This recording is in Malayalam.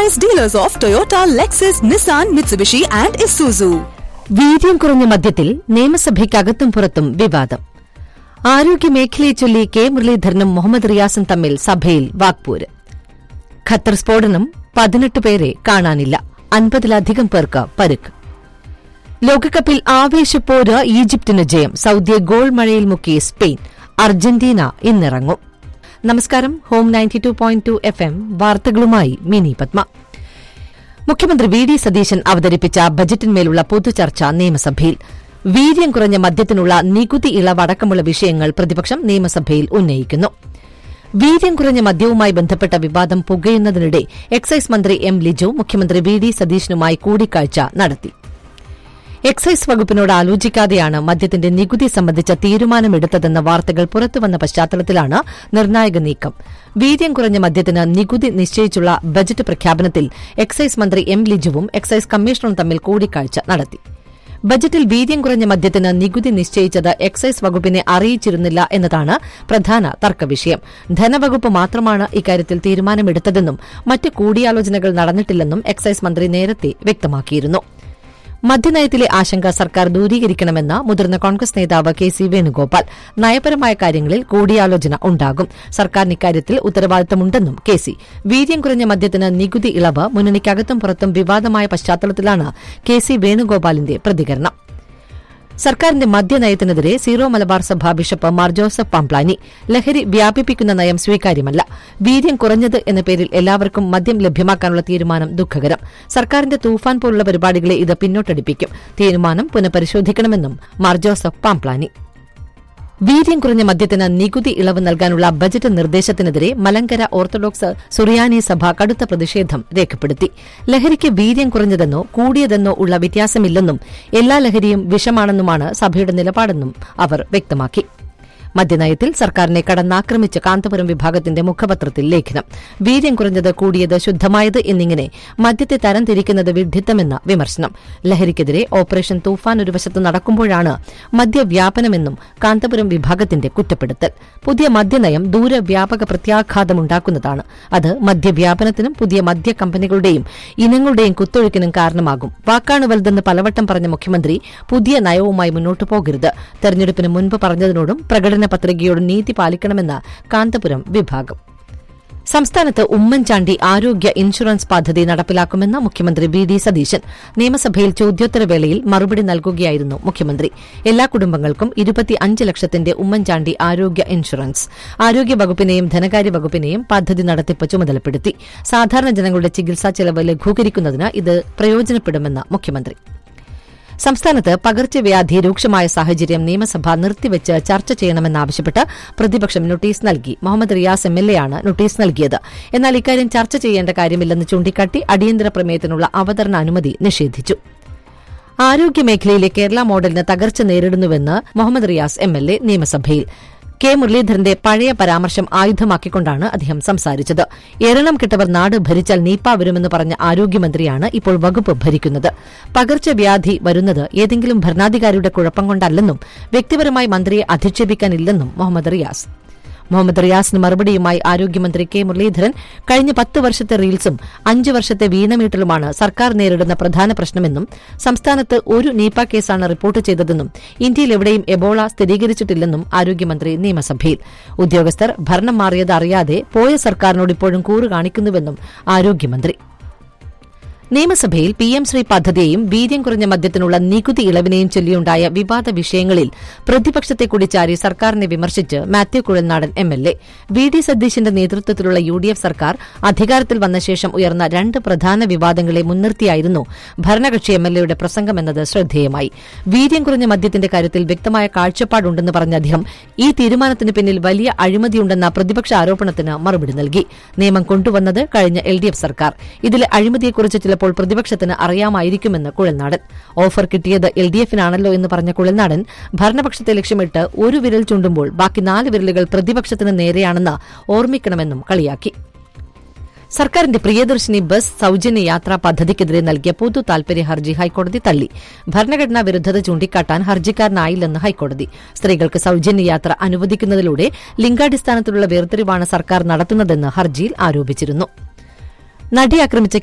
authorized dealers of Toyota, Lexus, Nissan, Mitsubishi, and Isuzu. വീര്യം കുറഞ്ഞ മദ്യത്തിൽ നിയമസഭയ്ക്കകത്തും പുറത്തും വിവാദം ആരോഗ്യമേഖലയെ ചൊല്ലി കെ മുരളീധരനും മുഹമ്മദ് റിയാസും തമ്മിൽ സഭയിൽ വാക്പോര് ഖത്തർ സ്ഫോടനം പതിനെട്ട് പേരെ കാണാനില്ല അൻപതിലധികം പേർക്ക് പരുക്ക് ലോകകപ്പിൽ ആവേശപ്പോര് ഈജിപ്തിന് ജയം സൌദിയെ ഗോൾ മഴയിൽ മുക്കി സ്പെയിൻ അർജന്റീന ഇന്നിറങ്ങും നമസ്കാരം home ninety two point two F M വാർത്തകളുമായി മിനി പത്മ മുഖ്യമന്ത്രി വി ഡി സതീശൻ അവതരിപ്പിച്ച ബജറ്റിന്മേലുള്ള പൊതുചർച്ച നിയമസഭയിൽ വീര്യം കുറഞ്ഞ മദ്യത്തിനുള്ള നികുതി ഇളവടക്കമുള്ള വിഷയങ്ങൾ പ്രതിപക്ഷം നിയമസഭയിൽ ഉന്നയിക്കുന്നു വീര്യം കുറഞ്ഞ മദ്യവുമായി ബന്ധപ്പെട്ട വിവാദം പുകയുന്നതിനിടെ എക്സൈസ് മന്ത്രി എം ലിജു മുഖ്യമന്ത്രി വി ഡി സതീശനുമായി കൂടിക്കാഴ്ച നടത്തി എക്സൈസ് വകുപ്പിനോട് ആലോചിക്കാതെയാണ് മദ്യത്തിന്റെ നികുതി സംബന്ധിച്ച തീരുമാനമെടുത്തതെന്ന വാർത്തകൾ പുറത്തുവന്ന പശ്ചാത്തലത്തിലാണ് നിർണായക നീക്കം വീര്യം കുറഞ്ഞ മദ്യത്തിന് നികുതി നിശ്ചയിച്ചുള്ള ബജറ്റ് പ്രഖ്യാപനത്തിൽ എക്സൈസ് മന്ത്രി എം ലിജുവും എക്സൈസ് കമ്മീഷണറും തമ്മിൽ കൂടിക്കാഴ്ച നടത്തി ബജറ്റിൽ വീര്യം കുറഞ്ഞ മദ്യത്തിന് നികുതി നിശ്ചയിച്ചത് എക്സൈസ് വകുപ്പിനെ അറിയിച്ചിരുന്നില്ല എന്നതാണ് പ്രധാന തർക്കവിഷയം ധനവകുപ്പ് മാത്രമാണ് ഇക്കാര്യത്തിൽ തീരുമാനമെടുത്തതെന്നും മറ്റ് കൂടിയാലോചനകൾ നടന്നിട്ടില്ലെന്നും എക്സൈസ് മന്ത്രി നേരത്തെ വ്യക്തമാക്കിയിരുന്നു മദ്യനയത്തിലെ ആശങ്ക സർക്കാർ ദൂരീകരിക്കണമെന്ന് മുതിർന്ന കോൺഗ്രസ് നേതാവ് കെ സി വേണുഗോപാൽ നയപരമായ കാര്യങ്ങളിൽ കൂടിയാലോചന ഉണ്ടാകും സർക്കാരിന് ഇക്കാര്യത്തിൽ ഉത്തരവാദിത്തമുണ്ടെന്നും കെ സി വീര്യം കുറഞ്ഞ മദ്യത്തിന് നികുതി ഇളവ് മുന്നണിക്കകത്തും പുറത്തും വിവാദമായ പശ്ചാത്തലത്തിലാണ് കെ സി വേണുഗോപാലിന്റെ പ്രതികരണം സർക്കാരിന്റെ മദ്യനയത്തിനെതിരെ സീറോ മലബാർ സഭ ബിഷപ്പ് മാർ ജോസഫ് പാംപ്ലാനി ലഹരി വ്യാപിപ്പിക്കുന്ന നയം സ്വീകാര്യമല്ല വീര്യം കുറഞ്ഞത് എന്ന പേരിൽ എല്ലാവർക്കും മദ്യം ലഭ്യമാക്കാനുള്ള തീരുമാനം ദുഃഖകരം സർക്കാരിന്റെ തൂഫാൻ പോലുള്ള പരിപാടികളെ ഇത് പിന്നോട്ടടിപ്പിക്കും തീരുമാനം പുനഃപരിശോധിക്കണമെന്നും മാർ ജോസഫ് പാംപ്ലാനി വീര്യം കുറഞ്ഞ മദ്യത്തിന് നികുതി ഇളവ് നൽകാനുള്ള ബജറ്റ് നിർദ്ദേശത്തിനെതിരെ മലങ്കര ഓർത്തഡോക്സ് സുറിയാനി സഭ കടുത്ത പ്രതിഷേധം രേഖപ്പെടുത്തി ലഹരിക്ക് വീര്യം കുറഞ്ഞതെന്നോ കൂടിയതെന്നോ ഉള്ള വ്യത്യാസമില്ലെന്നും എല്ലാ ലഹരിയും വിഷമാണെന്നുമാണ് സഭയുടെ നിലപാടെന്നും അവർ വ്യക്തമാക്കി മദ്യനയത്തിൽ സർക്കാരിനെ കടന്നാക്രമിച്ച കാന്തപുരം വിഭാഗത്തിന്റെ മുഖപത്രത്തിൽ ലേഖനം വീര്യം കുറഞ്ഞത് കൂടിയത് ശുദ്ധമായത് എന്നിങ്ങനെ മദ്യത്തെ തരംതിരിക്കുന്നത് വിഡ്ഢിത്തമെന്ന വിമർശനം ലഹരിക്കെതിരെ ഓപ്പറേഷൻ തൂഫാൻ ഒരു വശത്ത് നടക്കുമ്പോഴാണ് മദ്യവ്യാപനമെന്നും കാന്തപുരം വിഭാഗത്തിന്റെ കുറ്റപ്പെടുത്തൽ പുതിയ മദ്യനയം ദൂരവ്യാപക പ്രത്യാഘാതമുണ്ടാക്കുന്നതാണ് അത് മദ്യവ്യാപനത്തിനും പുതിയ മദ്യ കമ്പനികളുടെയും ഇനങ്ങളുടെയും കുത്തൊഴുക്കിനും കാരണമാകും വാക്കാണ് വലുതെന്ന് പലവട്ടം പറഞ്ഞ മുഖ്യമന്ത്രി പുതിയ നയവുമായി മുന്നോട്ടു പോകരുത് തെരഞ്ഞെടുപ്പിന് മുൻപ് പറഞ്ഞതിനോടും പ്രകടന പത്രികയോടും നീതി പാലിക്കണമെന്ന് കാന്തപുരം വിഭാഗം സംസ്ഥാനത്ത് ഉമ്മൻചാണ്ടി ആരോഗ്യ ഇൻഷുറൻസ് പദ്ധതി നടപ്പിലാക്കുമെന്ന് മുഖ്യമന്ത്രി വി ഡി സതീശൻ നിയമസഭയിൽ ചോദ്യോത്തരവേളയിൽ മറുപടി നൽകുകയായിരുന്നു മുഖ്യമന്ത്രി എല്ലാ കുടുംബങ്ങൾക്കും ഇരുപത്തിയഞ്ച് ലക്ഷത്തിന്റെ ഉമ്മൻചാണ്ടി ആരോഗ്യ ഇൻഷുറൻസ് ആരോഗ്യ വകുപ്പിനെയും ധനകാര്യ വകുപ്പിനെയും പദ്ധതി നടത്തിപ്പ് ചുമതലപ്പെടുത്തി സാധാരണ ജനങ്ങളുടെ ചികിത്സാ ചെലവ് ലഘൂകരിക്കുന്നതിന് ഇത് പ്രയോജനപ്പെടുമെന്ന് മുഖ്യമന്ത്രി സംസ്ഥാനത്ത് പകർച്ചവ്യാധി രൂക്ഷമായ സാഹചര്യം നിയമസഭ നിർത്തിവെച്ച് ചർച്ച ചെയ്യണമെന്നാവശ്യപ്പെട്ട് പ്രതിപക്ഷം നോട്ടീസ് നൽകി മുഹമ്മദ് റിയാസ് എം എൽ എയാണ് നോട്ടീസ് നൽകിയത് എന്നാൽ ഇക്കാര്യം ചർച്ച ചെയ്യേണ്ട കാര്യമില്ലെന്ന് ചൂണ്ടിക്കാട്ടി അടിയന്തര പ്രമേയത്തിനുള്ള അവതരണ അനുമതി നിഷേധിച്ചു ആരോഗ്യമേഖലയിലെ കേരള മോഡലിന് തകർച്ച നേരിടുന്നുവെന്ന് Muhammad Riyas M L A നിയമസഭയിൽ കെ മുരളീധരന്റെ പഴയ പരാമർശം ആയുധമാക്കിക്കൊണ്ടാണ് അദ്ദേഹം സംസാരിച്ചത് എരണം കിട്ടവർ നാട് ഭരിച്ചാൽ നീപ്പ വരുമെന്ന് പറഞ്ഞ ആരോഗ്യമന്ത്രിയാണ് ഇപ്പോൾ വകുപ്പ് ഭരിക്കുന്നത് പകർച്ചവ്യാധി വരുന്നത് ഏതെങ്കിലും ഭരണാധികാരിയുടെ കുഴപ്പം കൊണ്ടല്ലെന്നും വ്യക്തിപരമായി മന്ത്രിയെ അധിക്ഷേപിക്കാനില്ലെന്നും മുഹമ്മദ് റിയാസ് മുഹമ്മദ് റിയാസിന് മറുപടിയുമായി ആരോഗ്യമന്ത്രി കെ മുരളീധരൻ കഴിഞ്ഞ പത്ത് വർഷത്തെ റീൽസും അഞ്ചു വർഷത്തെ വീണമീട്ടലുമാണ് സർക്കാർ നേരിടുന്ന പ്രധാന പ്രശ്നമെന്നും സംസ്ഥാനത്ത് ഒരു നീപ്പ കേസാണ് റിപ്പോർട്ട് ചെയ്തതെന്നും ഇന്ത്യയിൽ എവിടെയും എബോള സ്ഥിരീകരിച്ചിട്ടില്ലെന്നും ആരോഗ്യമന്ത്രി നിയമസഭയിൽ ഉദ്യോഗസ്ഥർ ഭരണം മാറിയത് അറിയാതെ പോയ സർക്കാരിനോട് ഇപ്പോഴും കൂറ് കാണിക്കുന്നുവെന്നും ആരോഗ്യമന്ത്രി നിയമസഭയിൽ പി എം ശ്രീ പദ്ധതിയെയും വീര്യം കുറഞ്ഞ മദ്യത്തിനുള്ള നികുതി ഇളവിനെയും ചൊല്ലിയുണ്ടായ വിവാദ വിഷയങ്ങളിൽ പ്രതിപക്ഷത്തെ കൂടി ചാരി സർക്കാരിനെ വിമർശിച്ച് Mathew Kuzhalnadan M L A V D സതീശിന്റെ നേതൃത്വത്തിലുള്ള യു ഡി എഫ് സർക്കാർ അധികാരത്തിൽ വന്ന ശേഷം ഉയർന്ന രണ്ട് പ്രധാന വിവാദങ്ങളെ മുൻനിർത്തിയായിരുന്നു ഭരണകക്ഷി എം എൽ എയുടെ പ്രസംഗമെന്നത് ശ്രദ്ധേയമായി വീര്യം കുറഞ്ഞ മദ്യത്തിന്റെ കാര്യത്തിൽ വ്യക്തമായ കാഴ്ചപ്പാടുണ്ടെന്ന് പറഞ്ഞ അദ്ദേഹം ഈ തീരുമാനത്തിന് പിന്നിൽ വലിയ അഴിമതിയുണ്ടെന്ന പ്രതിപക്ഷ ആരോപണത്തിന് മറുപടി നൽകി നിയമം കൊണ്ടുവന്നത് കഴിഞ്ഞ എൽ ഡി എഫ് സർക്കാർ ഇതിലെ അഴിമതിയെക്കുറിച്ച് ചിലപ്പോൾ പ്രതിപക്ഷത്തിന് അറിയാമായിരിക്കുമെന്ന് കുഴൽനാടൻ ഓഫർ കിട്ടിയത് എൽ ഡി എഫിനാണല്ലോ എന്ന് പറഞ്ഞ കുഴൽനാടൻ ഭരണപക്ഷത്തെ ലക്ഷ്യമിട്ട് ഒരു വിരൽ ചൂണ്ടുമ്പോൾ ബാക്കി നാല് വിരലുകൾ പ്രതിപക്ഷത്തിന് നേരെയാണെന്ന് ഓർമ്മിക്കണമെന്നും കളിയാക്കി സർക്കാരിന്റെ പ്രിയദർശിനി ബസ് സൌജന്യ യാത്രാ പദ്ധതിക്കെതിരെ നൽകിയ പൊതു താൽപര്യ ഹർജി ഹൈക്കോടതി തള്ളി ഭരണഘടനാ വിരുദ്ധത ചൂണ്ടിക്കാട്ടാൻ ഹർജിക്കാരനായില്ലെന്ന് ഹൈക്കോടതി സ്ത്രീകൾക്ക് സൌജന്യ യാത്ര അനുവദിക്കുന്നതിലൂടെ ലിംഗാടിസ്ഥാനത്തിലുള്ള വേർതിരിവാണ് സർക്കാർ നടത്തുന്നതെന്ന് ഹർജിയിൽ ആരോപിച്ചിരുന്നു നടി ആക്രമിച്ച